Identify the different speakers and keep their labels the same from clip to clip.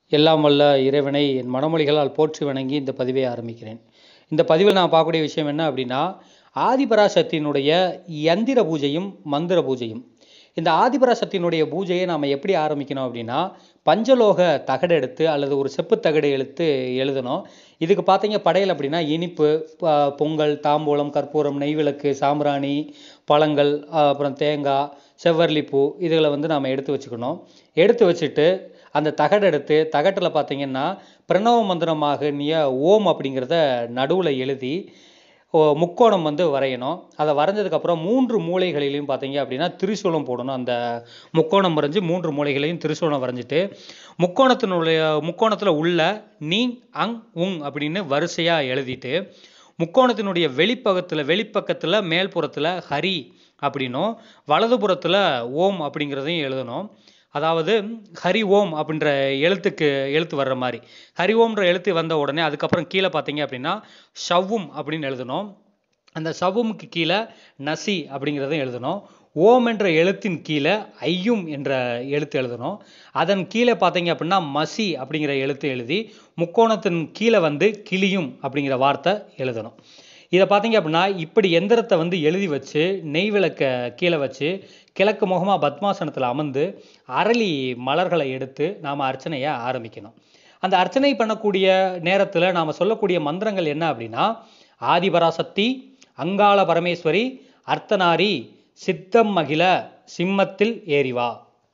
Speaker 1: எல்லாம் வல்ல இறைவனை என் மனமொழிகளால் போற்றி வணங்கி இந்த பதிவை ஆரம்பிக்கிறேன் இந்த பதிவில் நான் பார்க்கக்கூடிய விஷயம் என்ன அப்படின்னா ஆதிபராசக்தியினுடைய யந்திர பூஜையும் மந்திர பூஜையும் இந்த ஆதிபராசக்தியினுடைய பூஜையை நாம் எப்படி ஆரம்பிக்கணும் அப்படின்னா பஞ்சலோக தகடு எடுத்து அல்லது ஒரு செப்பு தகடு எடுத்து எழுதணும் இதுக்கு பார்த்தீங்க படையல் அப்படின்னா இனிப்பு ப- பொங்கல் தாம்பூலம் கற்பூரம் நெய்விளக்கு சாம்பிராணி பழங்கள் அஹ் அப்புறம் தேங்காய் செவ்வரளிப்பூ இதுகளை வந்து நாம் எடுத்து வச்சுக்கணும் எடுத்து வச்சுட்டு அந்த தகடு எடுத்து தகட்டில் பார்த்தீங்கன்னா பிரணவ மந்திரமாக நீ ஓம் அப்படிங்கிறத நடுவில் எழுதி ஓ, முக்கோணம் வந்து வரையணும் அதை வரைஞ்சதுக்கப்புறம் மூன்று மூலைகளிலையும் பார்த்தீங்க அப்படின்னா திரிசூலம் போடணும் அந்த முக்கோணம் வரைஞ்சி மூன்று மூலைகளையும் திரிசூலம் வரைஞ்சிட்டு முக்கோணத்தினுடைய முக்கோணத்தில் உள்ள நீ அங் உங் அப்படின்னு வரிசையாக எழுதிட்டு முக்கோணத்தினுடைய வெளிப்பக்கத்தில் வெளிப்பக்கத்தில் மேல்புறத்தில் ஹரி அப்படின்னும் வலதுபுறத்தில் ஓம் அப்படிங்கிறதையும் எழுதணும் அதாவது ஹரி ஓம் அப்படின்ற எழுத்துக்கு எழுத்து வர்ற மாதிரி ஹரி ஓம்ன்ற எழுத்து வந்த உடனே அதுக்கப்புறம் கீழே பார்த்தீங்க அப்படின்னா ஷவ்வும் அப்படின்னு எழுதணும் அந்த ஷவ்வுமுக்கு கீழே நசி அப்படிங்கிறதையும் எழுதணும் ஓம் என்ற எழுத்தின் கீழே ஐயும் என்ற எழுத்து எழுதணும் அதன் கீழே பார்த்தீங்க அப்படின்னா மசி அப்படிங்கிற எழுத்து எழுதி முக்கோணத்தின் கீழே வந்து கிளியும் அப்படிங்கிற வார்த்தை எழுதணும் இதை பார்த்தீங்க அப்படின்னா இப்படி எந்திரத்தை வந்து எழுதி வச்சு நெய் விளக்க கீழே வச்சு கிழக்கு முகமாக பத்மாசனத்தில் அமர்ந்து அரளி மலர்களை எடுத்து நாம் அர்ச்சனையை ஆரம்பிக்கணும் அந்த அர்ச்சனை பண்ணக்கூடிய நேரத்தில் நாம் சொல்லக்கூடிய மந்திரங்கள் என்ன அப்படின்னா ஆதிபராசக்தி அங்காள பரமேஸ்வரி அர்த்தநாரி சித்தம் மகிழ சிம்மத்தில் ஏறிவா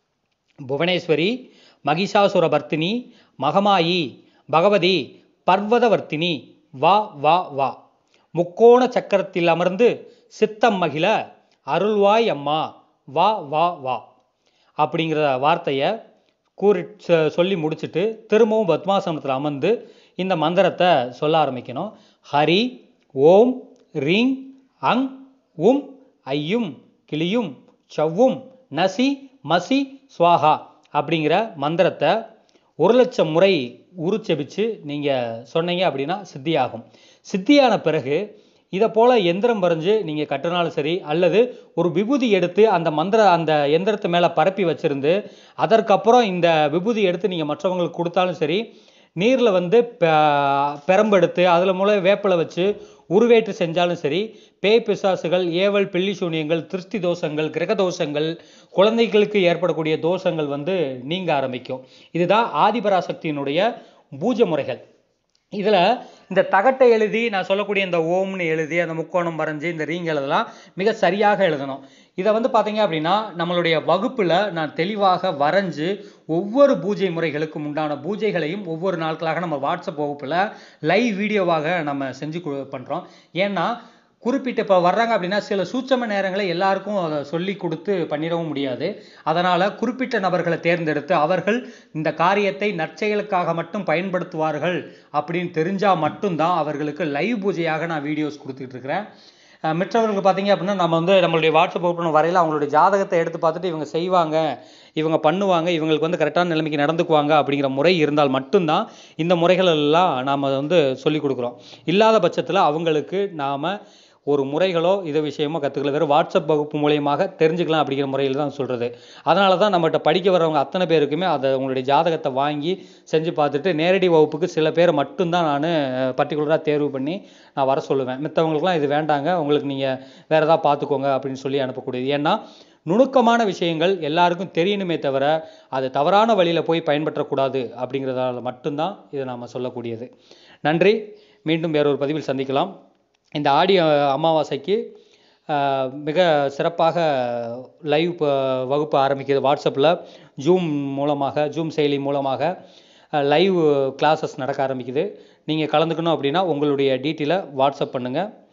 Speaker 1: புவனேஸ்வரி மகிஷாசுரபர்த்தினி மகமாயி பகவதி பர்வதவர்த்தினி வா வா வா முக்கோண சக்கரத்தில் அமர்ந்து சித்தம் மகிழ அருள்வாய் அம்மா வா வா வா அப்படிங்கிற வார்த்தையை கூறி சொ- சொல்லி முடிச்சுட்டு திரும்பவும் பத்மாசனத்தில் அமர்ந்து இந்த மந்திரத்தை சொல்ல ஆரம்பிக்கணும் ஹரி ஓம் ரீங் அங் உம் ஐயும் கிளியும் சவ்வும் நசி மசி ஸ்வாஹா அப்படிங்கிற மந்திரத்தை ஒரு லட்சம் முறை உருச்செபிச்சு நீங்கள் சொன்னீங்க அப்படின்னா சித்தியாகும் சித்தியான பிறகு இதை போல் எந்திரம் வரைஞ்சு நீங்கள் கட்டினாலும் சரி அல்லது ஒரு விபூதி எடுத்து அந்த மந்திர அந்த எந்திரத்து மேலே பரப்பி வச்சிருந்து அதற்கப்புறம் இந்த விபூதி எடுத்து நீங்கள் மற்றவங்களுக்கு கொடுத்தாலும் சரி நீரில் வந்து பெ- பெரம்பெடுத்து அதில் மூலம் வேப்பிலை வச்சு உருவேற்று செஞ்சாலும் சரி பேய் பிசாசுகள் ஏவல் பில்லி சூனியங்கள் திருஷ்டி தோஷங்கள் கிரக தோஷங்கள் குழந்தைகளுக்கு ஏற்படக்கூடிய தோஷங்கள் வந்து நீங்க ஆரம்பிக்கும் இதுதான் ஆதிபராசக்தியினுடைய பூஜை முறைகள் இதில் இந்த தகட்டை எழுதி நான் சொல்லக்கூடிய இந்த ஓம்னு எழுதி அந்த முக்கோணம் வரைஞ்சி இந்த ரீங் எழுதலாம் மிக சரியாக எழுதணும் இதை வந்து பார்த்தீங்க அப்படின்னா நம்மளுடைய வகுப்பில் நான் தெளிவாக வரைஞ்சு ஒவ்வொரு பூஜை முறைகளுக்கும் உண்டான பூஜைகளையும் ஒவ்வொரு நாட்களாக நம்ம வாட்ஸ்அப் வகுப்பில் லைவ் வீடியோவாக நம்ம செஞ்சு பண்ணுறோம் ஏன்னா குறிப்பிட்ட இப்போ வர்றாங்க அப்படின்னா சில சூட்சம நேரங்களை எல்லாருக்கும் அதை சொல்லி கொடுத்து பண்ணிடவும் முடியாது அதனால் குறிப்பிட்ட நபர்களை தேர்ந்தெடுத்து அவர்கள் இந்த காரியத்தை நற்செயலுக்காக மட்டும் பயன்படுத்துவார்கள் அப்படின்னு தெரிஞ்சால் மட்டும்தான் அவர்களுக்கு லைவ் பூஜையாக நான் வீடியோஸ் கொடுத்துட்டு இருக்கிறேன் அஹ் மற்றவர்களுக்கு பார்த்தீங்க அப்படின்னா நம்ம வந்து நம்மளுடைய வாட்ஸ்அப் ஓப்பன் வரையில் அவங்களுடைய ஜாதகத்தை எடுத்து பார்த்துட்டு இவங்க செய்வாங்க இவங்க பண்ணுவாங்க இவங்களுக்கு வந்து கரெக்டான நிலைமைக்கு நடந்துக்குவாங்க அப்படிங்கிற முறை இருந்தால் மட்டும்தான் இந்த முறைகள் எல்லாம் நாம் வந்து சொல்லி கொடுக்குறோம் இல்லாத பட்சத்தில் அவங்களுக்கு நாம் ஒரு முறைகளோ இது விஷயமோ கற்றுக்கல வெறும் வாட்ஸ்அப் வகுப்பு மூலியமாக தெரிஞ்சுக்கலாம் அப்படிங்கிற முறையில் தான் சொல்கிறது அதனால தான் நம்மகிட்ட படிக்க வர்றவங்க அத்தனை பேருக்குமே அதை உங்களுடைய ஜாதகத்தை வாங்கி செஞ்சு பார்த்துட்டு நேரடி வகுப்புக்கு சில பேர் மட்டும்தான் நான் பர்டிகுலராக தேர்வு பண்ணி நான் வர சொல்லுவேன் மித்தவங்களுக்குலாம் இது வேண்டாங்க உங்களுக்கு நீங்கள் வேறு ஏதாவது பார்த்துக்கோங்க அப்படின்னு சொல்லி அனுப்பக்கூடியது ஏன்னா நுணுக்கமான விஷயங்கள் எல்லாருக்கும் தெரியணுமே தவிர அது தவறான வழியில் போய் பயன்பற்றக்கூடாது அப்படிங்கிறதால மட்டும்தான் இதை நாம் சொல்லக்கூடியது நன்றி மீண்டும் வேறொரு பதிவில் சந்திக்கலாம் இந்த ஆடி அஹ், அமாவாசைக்கு அஹ், மிக சிறப்பாக லைவ் வகுப்பு ஆரம்பிக்கிறது வாட்ஸ்அப்பில் ஜூம் மூலமாக ஜூம் செயலி மூலமாக லைவ் கிளாஸஸ் நடக்க ஆரம்பிக்குது நீங்கள் கலந்துக்கணும் அப்படின்னா உங்களுடைய டீட்டெயிலை வாட்ஸ்அப் பண்ணுங்கள்